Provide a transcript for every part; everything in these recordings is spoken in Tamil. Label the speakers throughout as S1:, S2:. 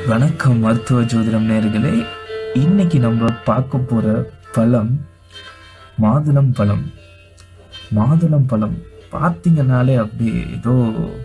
S1: வணக்கம் மருத்துவ ஜோதிடம் நேர்களே இன்னைக்கு நம்ம பார்க்க போற பழம் மாதுளம் பழம் மாதுளம் பழம் பார்த்தீங்கன்னாலே அப்படியே ஏதோ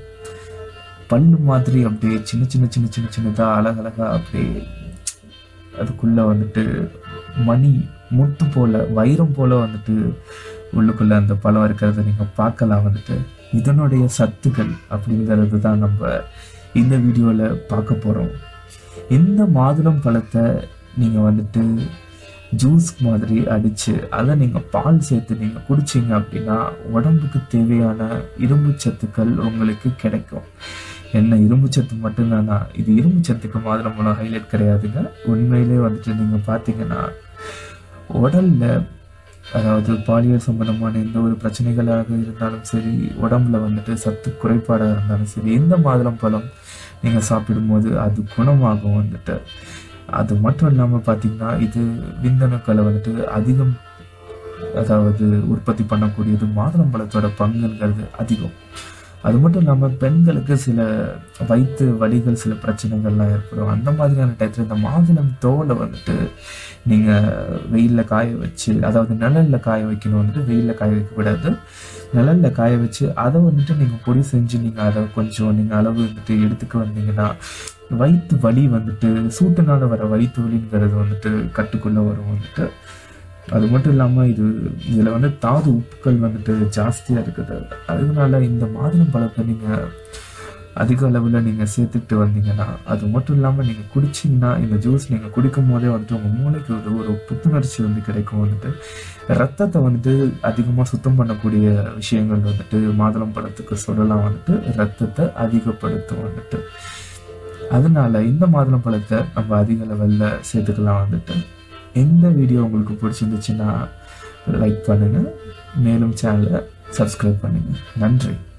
S1: பல்லு மாதிரி அப்படியே சின்ன சின்ன சின்ன சின்ன சின்னதா அழகழகா அப்படியே அதுக்குள்ள வந்துட்டு மணி முத்து போல வைரம் போல வந்துட்டு உள்ளுக்குள்ள அந்த பழம் இருக்கிறத நீங்க பார்க்கலாம் வந்துட்டு இதனுடைய சத்துக்கள் அப்படிங்கிறது தான் நம்ம இந்த வீடியோல பார்க்க போறோம் இந்த மாதுளம் பழத்தை நீங்க வந்துட்டு ஜூஸ் மாதிரி அடிச்சு அதை நீங்க பால் சேர்த்து நீங்க குடிச்சீங்க அப்படின்னா உடம்புக்கு தேவையான இரும்பு சத்துக்கள் உங்களுக்கு கிடைக்கும் என்ன இரும்பு சத்து மட்டும்தானா இது இரும்பு சத்துக்கு மாதுளம் பழம் ஹைலைட் கிடையாதுங்க உண்மையிலே வந்துட்டு நீங்க பார்த்தீங்கன்னா உடல்ல அதாவது பாலியல் சம்பந்தமான எந்த ஒரு பிரச்சனைகளாக இருந்தாலும் சரி உடம்புல வந்துட்டு சத்து குறைபாடாக இருந்தாலும் சரி எந்த மாதுளம் பழம் நீங்கள் சாப்பிடும்போது அது குணமாகும் வந்துட்டு அது மட்டும் இல்லாமல் பார்த்தீங்கன்னா இது விந்தணுக்களை வந்துட்டு அதிகம் அதாவது உற்பத்தி பண்ணக்கூடியது மாதுளம் பழத்தோட பங்குங்கிறது அதிகம் அது மட்டும் இல்லாமல் பெண்களுக்கு சில வயிற்று வலிகள் சில பிரச்சனைகள்லாம் ஏற்படும் அந்த மாதிரியான டயத்தில் இந்த மாதுளம் தோலை வந்துட்டு நீங்கள் வெயிலில் காய வச்சு அதாவது நிழலில் காய வைக்கணும் வந்துட்டு வெயிலில் காய வைக்கக்கூடாது நிழலில் காய வச்சு அதை வந்துட்டு நீங்கள் பொடி செஞ்சு நீங்கள் அதை கொஞ்சம் நீங்கள் அளவு வந்துட்டு எடுத்துக்க வந்தீங்கன்னா வயிற்று வலி வந்துட்டு சூட்டுனால வர வயிற்று வலிங்கிறது வந்துட்டு கட்டுக்குள்ளே வரும் வந்துட்டு அது மட்டும் இல்லாமல் இது இதில் வந்து தாது உப்புக்கள் வந்துட்டு ஜாஸ்தியாக இருக்குது அதனால இந்த மாதுளம் பழத்தை நீங்கள் அதிக அளவில் நீங்கள் சேர்த்துக்கிட்டு வந்தீங்கன்னா அது மட்டும் இல்லாமல் நீங்கள் குடிச்சிங்கன்னா இந்த ஜூஸ் நீங்கள் குடிக்கும் போதே வந்துட்டு உங்கள் மூளைக்கு ஒரு ஒரு புத்துணர்ச்சி வந்து கிடைக்கும் வந்துட்டு ரத்தத்தை வந்துட்டு அதிகமாக சுத்தம் பண்ணக்கூடிய விஷயங்கள் வந்துட்டு மாதுளம் பழத்துக்கு சொல்லலாம் வந்துட்டு ரத்தத்தை அதிகப்படுத்தும் வந்துட்டு அதனால இந்த மாதுளம் பழத்தை நம்ம அதிக லெவலில் சேர்த்துக்கலாம் வந்துட்டு இந்த வீடியோ உங்களுக்கு பிடிச்சிருந்துச்சுன்னா லைக் பண்ணுங்க மேலும் சேனலை சப்ஸ்கிரைப் பண்ணுங்க நன்றி